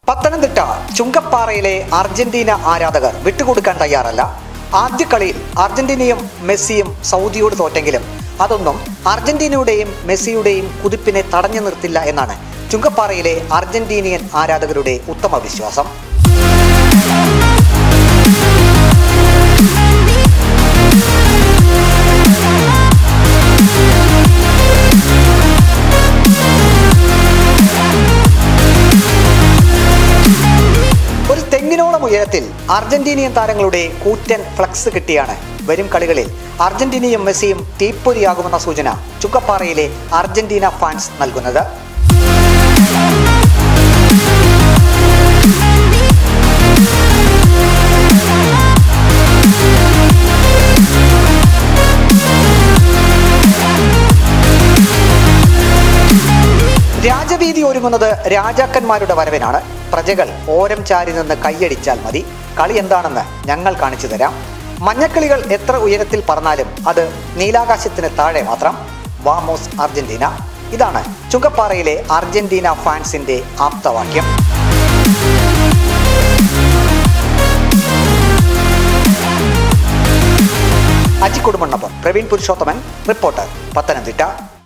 Pathanamthitta ചുങ്കപ്പാറയിലെ Argentina ആരാധകർ വിട്ടുകൊടുക്കാൻ തയ്യാറല്ല ആദ്യ കളിയിൽ അർജന്റീനയും മെസ്സിയും സൗദിയോട് തോറ്റെങ്കിലും അതൊന്നും അർജന്റീനയുടെയും മെസ്സിയുടെയും കുതിപ്പിനെ തടഞ്ഞു നിർത്തില്ല എന്നാണ് ചുങ്കപ്പാറയിലെ അർജന്റീനിയൻ ആരാധകരുടെ ഉത്തമ വിശ്വാസം ഒരു തെങ്ങിനോളം ഉയരത്തിൽ അർജന്റീനിയൻ താരങ്ങളുടെ കൂറ്റൻ ഫ്ലക്സ് കിട്ടിയാണ് വരും കളികളിൽ അർജന്റീനയും മെസ്സിയും തീപ്പൊരിയാകുമെന്ന സൂചന ചുക്കപ്പാറയിലെ അർജന്റീന ഫാൻസ് നൽകുന്നത് രാജവീതി ഒരുങ്ങുന്നത് രാജാക്കന്മാരുടെ വരവിനാണ് പ്രജകൾ ഓരം ചാരി നിന്ന് കൈയടിച്ചാൽ മതി കളി എന്താണെന്ന് ഞങ്ങൾ കാണിച്ചു തരാം മഞ്ഞക്കിളികൾ എത്ര ഉയരത്തിൽ പറന്നാലും അത് നീലാകാശത്തിന് താഴെ മാത്രം വാമോസ് അർജന്റീന ഇതാണ് ചുങ്കപ്പാറയിലെ അർജന്റീന ഫാൻസിന്റെ ആപ്തവാക്യം അജി കുടുംബണ്ണപ്പം പ്രവീൺ പുരുഷോത്തമൻ റിപ്പോർട്ടർ പത്തനംതിട്ട